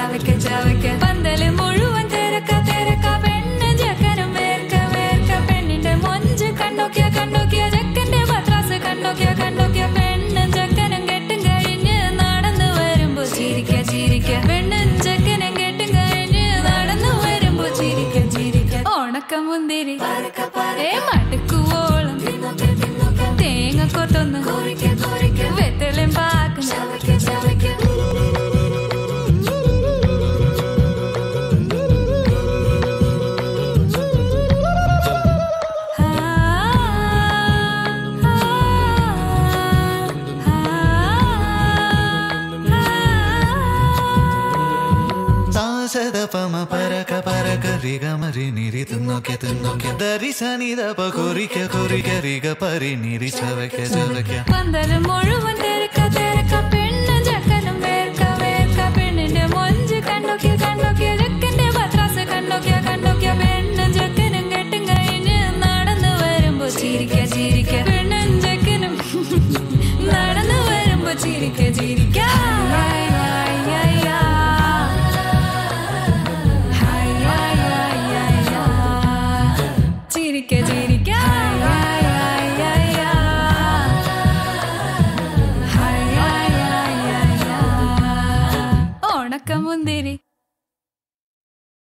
ചവയ്ക്ക ചവയ്ക്ക പന്തല് മുഴുവൻ തിരക്ക തിരക്ക പെണ്ണ് ചെക്കനും വേർക്ക വേർക്ക പെണ്ണിന്റെ മൊഞ്ച് കണ്ടോക്കിയ കണ്ടോക്കിയ ചെക്കന്റെ പത്രാസ് കണ്ടോക്കിയ കണ്ടോക്കിയ പെണ്ണും ചെക്കനും കെട്ടും കഴിഞ്ഞ് നടന്നു വരുമ്പോ ചിരിക്ക ചിരിക്ക പെണ്ണും ചെക്കനും കെട്ടും കഴിഞ്ഞ് നടന്നു വരുമ്പോ ചിരിക്ക ചിരിക്ക ഉണക്ക മുന്തിരി ഏ മടുക്കുവോളം തേങ്ങ കൊത്തൊന്ന് വെത്തലും പാക്കും സാസദ പമ പരക പരക റിഗ മരി നിരി തിന്നോക്കെ തിന്നോക്കെ ദരി സനിത പ കൊറിക്ക കൊറിക്ക റിഗ പരി നിരി ചവയ്ക്ക ചവയ്ക്ക പന്തല് മുഴുവൻ തിരക്ക തിരക്ക